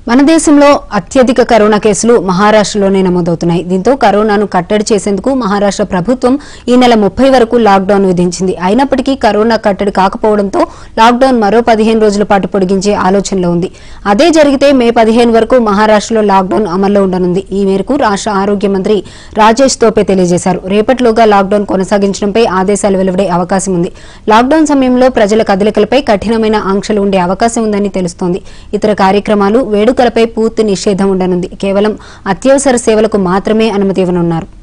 మన దేశంలో అత్యధిక కరోనా కేసులు మహారాష్ట్రలోనే నమోదవుతున్నాయి దీంతో కరోనాను కట్టడి చేసేందుకు మహారాష్ట్ర ప్రభుత్వం ఈ నెల ముప్పై వరకు లాక్డౌన్ విధించింది అయినప్పటికీ కరోనా కట్టడి కాకపోవడంతో లాక్డౌన్ మరో పదిహేను రోజుల పాటు పొడిగించే ఆలోచనలో ఉంది అదే జరిగితే మే పదిహేను వరకు మహారాష్ట్రలో లాక్డౌన్ అమల్లో ఉండనుంది ఈ మేరకు రాష్ట్ర ఆరోగ్య మంత్రి రాజేష్ తోపే తెలియజేశారు రేపటిలోగా లాక్డౌన్ కొనసాగించడంపై ఆదేశాలు వెలువడే అవకాశం ఉంది లాక్డౌన్ సమయంలో ప్రజల కదలికలపై కఠినమైన ఆంక్షలు ఉండే అవకాశం ఉందని తెలుస్తోంది ఇతర కార్యక్రమాలు వేడుకలపై పూర్తి నిషేధం ఉండనుంది కేవలం అత్యవసర సేవలకు మాత్రమే అనుమతి ఇవ్వనున్నారు